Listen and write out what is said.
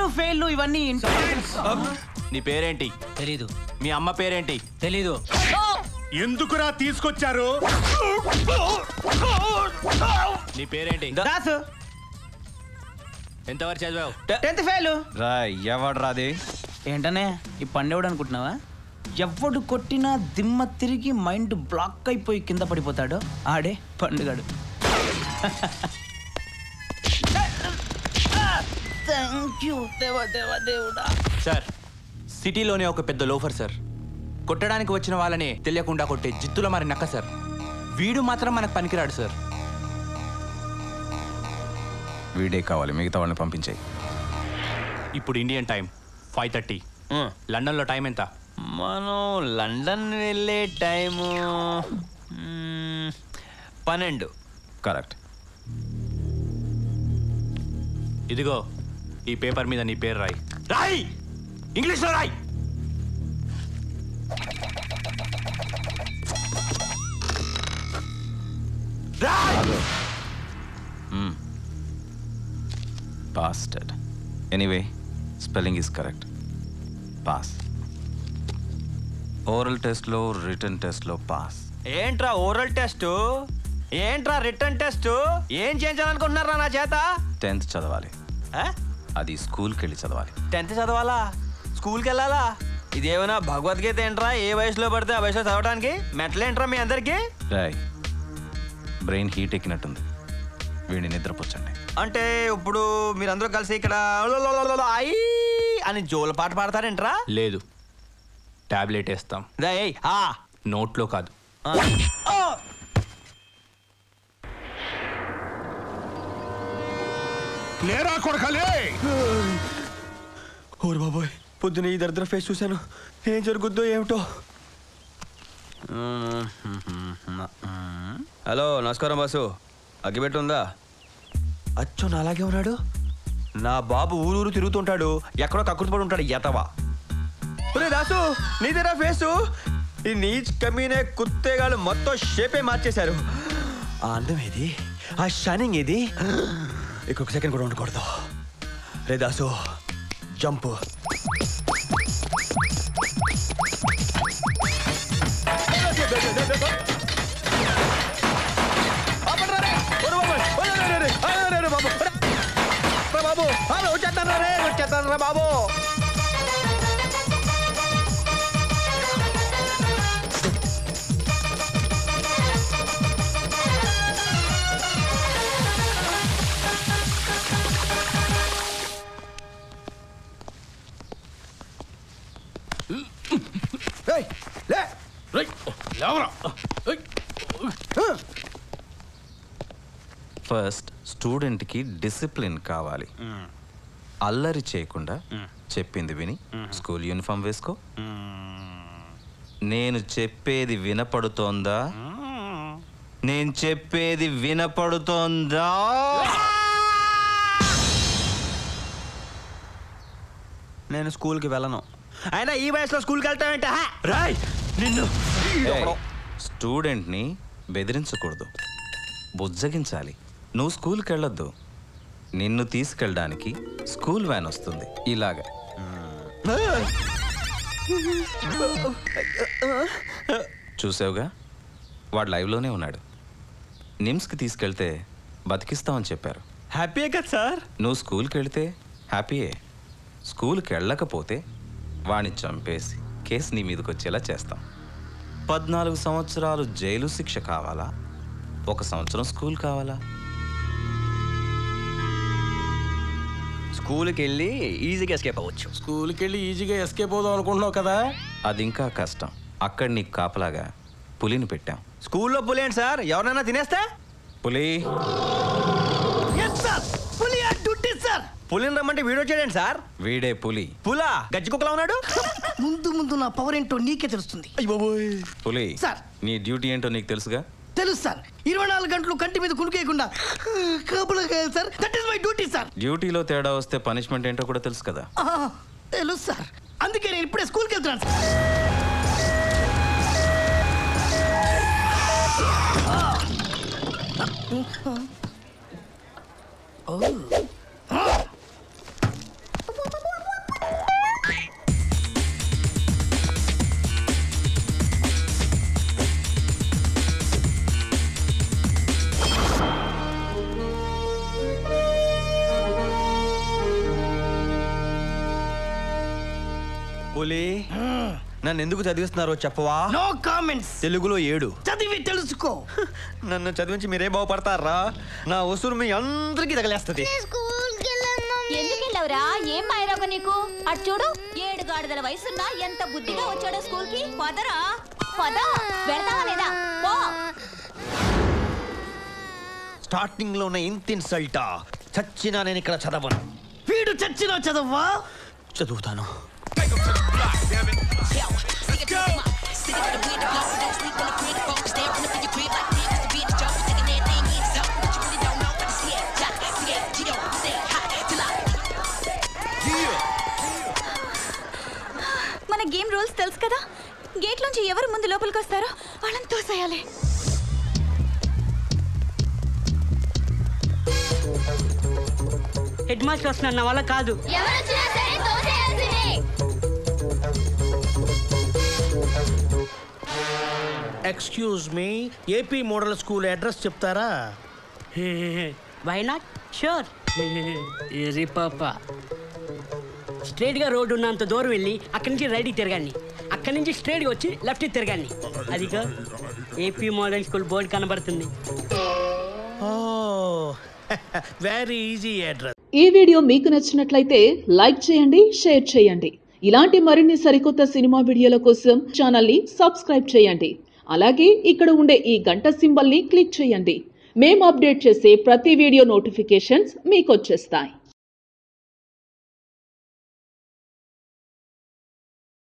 పాసులు ఫెయిల్ ఇవన్నీ నీ పేరేంటి తెలీదు మీ అమ్మ పేరేంటి తెలీదు ఎందుకురా తీసుకొచ్చారు నీ పేరేంటి దాసు ఎంతవరకు చదివావు టెన్త్ ఫెయిల్ రా ఎవడు రాది ఏంటనే ఈ పండేవాడు అనుకుంటున్నావా ఎవడు కొట్టినా దిమ్మ తిరిగి మైండ్ బ్లాక్ అయిపోయి కింద పడిపోతాడో ఆడే పండుగాడు థ్యాంక్ యూ దేవా దేవా దేవుడా సార్ సిటీలోనే ఒక పెద్ద లోఫర్ సార్ కొట్టడానికి వచ్చిన వాళ్ళని తెలియకుండా కొట్టే జిత్తుల మరి నక్క సార్ వీడు మాత్రం మనకు పనికిరాడు సార్ వీడే కావాలి మిగతా వాళ్ళని పంపించాయి ఇప్పుడు ఇండియన్ టైం ఫైవ్ థర్టీ లండన్లో టైం ఎంత మనం లండన్ వెళ్ళే టైము మ్మ్, పన్నెండు కరెక్ట్ ఇదిగో ఈ పేపర్ మీద నీ పేరు రాయి రాయి ఇంగ్లీష్లో రాయి రాయ్ pasted anyway spelling is correct pass oral టెస్ట్లో రిటర్న్ టెస్ట్లో పాస్ ఏంట్రా ఓరల్ టెస్ట్ ఏంట్రా రిటర్న్ టెస్ట్ ఏం చేయించాలనుకుంటున్నారా నా చేత టెన్త్ చదవాలి అది స్కూల్కి వెళ్ళి చదవాలి టెన్త్ చదవాలా స్కూల్కి వెళ్ళాలా ఇదేమైనా భగవద్గీత ఏంట్రా ఏ వయసులో పడితే ఆ వయసులో చదవడానికి మెట్లేంట్రా మీ అందరికీ రాయ్ బ్రెయిన్ హీట్ ఎక్కినట్టుంది వీడిని నిద్రపుచ్చండి అంటే ఇప్పుడు మీరందరూ కలిసి ఇక్కడ ఐ అని జోల పాట పాడతారేంట్రా లేదు టాబ్లెట్ వేస్తాం రేయ్, ఆ నోట్లో కాదు ఆ. లేరా కొడకలే ఓరు బాబోయ్ పొద్దున ఈ దరిద్ర ఫేస్ చూశాను ఏం జరుగుద్దో ఏమిటో హలో నమస్కారం బాసు అగ్గిపెట్టి ఉందా అచ్చో నా అలాగే ఉన్నాడు నా బాబు ఊరూరు తిరుగుతుంటాడు ఎక్కడో కక్కుర్తిపడి ఉంటాడు ఎతవా ఒరే దాసు నీదేనా ఫేసు ఈ నీచ్ కమీనే కుత్తేగాళ్ళు మొత్తం షేపే మార్చేశారు ఆ అందం ఏది ఆ షైనింగ్ ఏది ఇంకొక సెకండ్ కూడా ఉండకూడదు రే దాసు జంప్ బాబు ఫస్ట్ స్టూడెంట్కి డిసిప్లిన్ కావాలి అల్లరి చేయకుండా చెప్పింది విని స్కూల్ యూనిఫామ్ వేసుకో నేను చెప్పేది వినపడుతోందా నేను చెప్పేది వినపడుతోందా నేను స్కూల్కి వెళ్ళను అయినా ఈ వయసులో స్కూల్కి వెళ్తామంటే రాయ్ నిన్ను ఏయ్, స్టూడెంట్ని బెదిరించకూడదు బుజ్జగించాలి నువ్వు స్కూల్కి వెళ్ళొద్దు నిన్ను తీసుకెళ్ళడానికి స్కూల్ వ్యాన్ వస్తుంది ఇలాగా చూసావుగా వాడు లైవ్లోనే ఉన్నాడు నిమ్స్కి తీసుకెళ్తే బతికిస్తామని చెప్పారు హ్యాపీయే కదా సార్ నువ్వు స్కూల్కి వెళ్తే హ్యాపీయే స్కూల్కి వెళ్ళకపోతే వాణ్ణి చంపేసి కేసు నీ మీదకి వచ్చేలా చేస్తాం పద్నాలుగు సంవత్సరాలు జైలు శిక్ష కావాలా ఒక సంవత్సరం స్కూల్ కావాలా స్కూల్కి వెళ్ళి ఈజీగా ఎస్కేప్ అవ్వచ్చు స్కూల్కి వెళ్ళి ఈజీగా ఎస్కేప్ అవుదాం అనుకుంటున్నావు కదా అది ఇంకా కష్టం అక్కడ నీకు కాపలాగా పులిని పెట్టాం స్కూల్లో పులేండి సార్ ఎవరైనా తినేస్తే పులి పులిని రమ్మంటే వీడియో చేయండి సార్ వీడే పులి పులా గజ్జి కుక్కలా ఉన్నాడు ముందు ముందు నా పవర్ ఏంటో నీకే తెలుస్తుంది పులి సార్. నీ డ్యూటీ ఏంటో నీకు తెలుసుగా తెలుసు సార్ ఇరవై నాలుగు గంటలు కంటి మీద కునుకేయకుండా కాపులా కాయాలి sir that is my duty sir డ్యూటీలో తేడా వస్తే పనిష్మెంట్ ఏంటో కూడా తెలుసు కదా ఆ, తెలుసు సార్ అందుకే నేను ఇప్పుడే స్కూల్కి వెళ్తున్నాను సార్ ఓ. పులి నన్ను ఎందుకు చదివిస్తున్నారో చెప్పవా నో కామెంట్స్ తెలుగులో ఏడు చదివి తెలుసుకో నన్ను చదివించి మీరే బాగుపడతారా నా వసూలు మీ అందరికీ తగలేస్తుంది ఎందుకు వెళ్ళవురా ఏం మాయరాగ నీకు అటు చూడు ఏడు గాడిదల వయసున్నా ఎంత బుద్ధిగా వచ్చాడో స్కూల్ కి పదరా పద వెళ్తావా లేదా పో స్టార్టింగ్ లో ఉన్న ఇంత ఇన్సల్టా చచ్చినా నేను ఇక్కడ చదవను వీడు చచ్చిన చదవ్వా చదువుతాను మన గేమ్ రూల్స్ తెలుసు కదా గేట్ నుంచి ఎవరు ముందు లోపలికి వస్తారో వాళ్ళని తోసేయాలి హెడ్ మాస్టర్ వస్తున్నారు నా వల్ల కాదు excuse me AP model school address చెప్తారా వై నాట్ షూర్ ఎరి పాప స్ట్రైట్గా రోడ్డు ఉన్నంత దూరం వెళ్ళి అక్కడి నుంచి రైట్కి తిరగాన్ని అక్కడి నుంచి స్ట్రైట్గా వచ్చి లెఫ్ట్కి తిరగాన్ని అదిగో ఏపీ మోడల్ స్కూల్ బోర్డు కనబడుతుంది ఓ వెరీ ఈజీ అడ్రస్ ఈ వీడియో మీకు నచ్చినట్లయితే లైక్ చేయండి షేర్ చేయండి ఇలాంటి మరిన్ని సరికొత్త సినిమా వీడియోల కోసం ఛానల్ని సబ్స్క్రైబ్ చేయండి అలాగే ఇక్కడ ఉండే ఈ గంట సింబల్ని క్లిక్ చేయండి మేము అప్డేట్ చేసే ప్రతి వీడియో నోటిఫికేషన్స్ మీకు వచ్చేస్తాయి